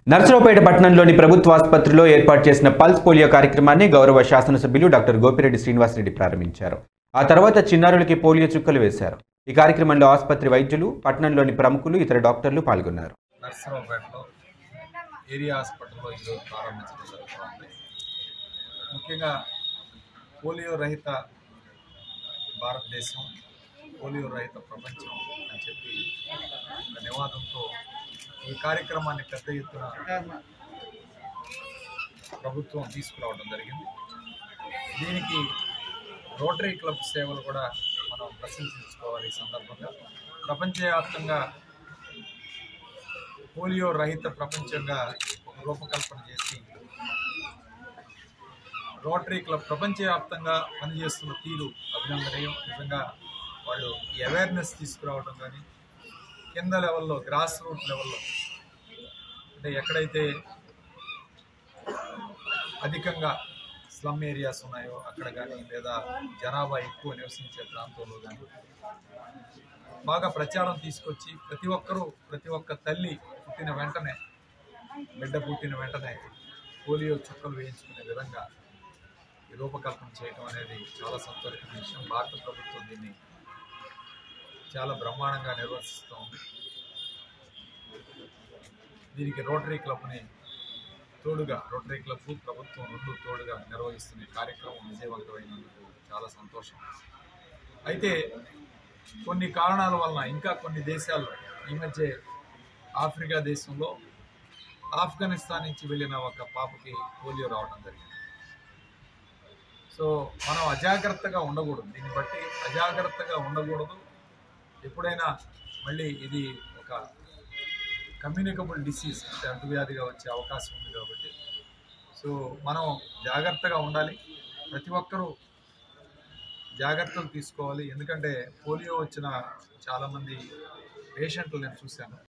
నర్సరావుపేట పట్టణంలోని ప్రభుత్వ ఆసుపత్రిలో ఏర్పాటు చేసిన పల్స్ పోలియో కార్యక్రమాన్ని గౌరవ శాసనసభ్యులు డాక్టర్ గోపిరెడ్డి శ్రీనివాసరెడ్డి ప్రారంభించారు ఆ తర్వాత చిన్నారులకి పోలియో చుక్కలు వేశారు ఈ కార్యక్రమంలో ఆసుపత్రి వైద్యులు పట్టణంలోని ప్రముఖులు ఇతర డాక్టర్లు పాల్గొన్నారు నర్సరావుపేటలో ఏరియా హాస్పిటల్లో ఈరోజు ప్రారంభించడం జరుగుతుంది ముఖ్యంగా పోలియో రహిత భారతదేశం పోలియో రహిత ప్రపంచం అని చెప్పి ఒక నివాదంతో ఈ కార్యక్రమాన్ని పెద్ద ఎత్తున ప్రభుత్వం తీసుకురావడం జరిగింది దీనికి రోటరీ క్లబ్ సేవలు కూడా మనం ప్రశంసించుకోవాలి ఈ సందర్భంగా ప్రపంచవ్యాప్తంగా పోలియో రహిత ప్రపంచంగా ఒక రూపకల్పన చేసి రోటరీ క్లబ్ ప్రపంచవ్యాప్తంగా పనిచేస్తున్న తీరు అభినందనీయం నిజంగా వాళ్ళు ఈ అవేర్నెస్ తీసుకురావడం కానీ కింద లెవెల్లో గ్రాస్ రూట్ లెవెల్లో అంటే ఎక్కడైతే అధికంగా స్లమ్ ఏరియాస్ ఉన్నాయో అక్కడ కానీ లేదా జనాభా ఎక్కువ నివసించే ప్రాంతంలో కానీ బాగా ప్రచారం తీసుకొచ్చి ప్రతి ఒక్కరూ ప్రతి ఒక్క తల్లి పుట్టిన వెంటనే బిడ్డ పుట్టిన వెంటనే పోలియో చుక్కలు వేయించుకునే విధంగా ఈ రూపకల్పన చేయడం అనేది చాలా సంతోషమైన విషయం భారత ప్రభుత్వం దీన్ని చాలా బ్రహ్మాండంగా నిర్వర్తిస్తూ ఉంది దీనికి రోటరీ క్లబ్ని తోడుగా రోటరీ క్లబ్ ప్రభుత్వం రెండు తోడుగా నిర్వహిస్తున్న ఈ కార్యక్రమం విజయవంతమైనందుకు చాలా సంతోషం అయితే కొన్ని కారణాల వలన ఇంకా కొన్ని దేశాల్లో ఈ మధ్య ఆఫ్రికా దేశంలో ఆఫ్ఘనిస్తాన్ నుంచి వెళ్ళిన ఒక పాపకి పోలియో రావడం జరిగింది సో మనం అజాగ్రత్తగా ఉండకూడదు దీన్ని బట్టి అజాగ్రత్తగా ఉండకూడదు ఎప్పుడైనా మళ్ళీ ఇది ఒక కమ్యూనికబుల్ డిసీజ్ అంటే అంటువ్యాధిగా వచ్చే అవకాశం ఉంది కాబట్టి సో మనం జాగ్రత్తగా ఉండాలి ప్రతి ఒక్కరూ జాగ్రత్తలు తీసుకోవాలి ఎందుకంటే పోలియో వచ్చిన చాలామంది పేషెంట్లు నేను చూశాను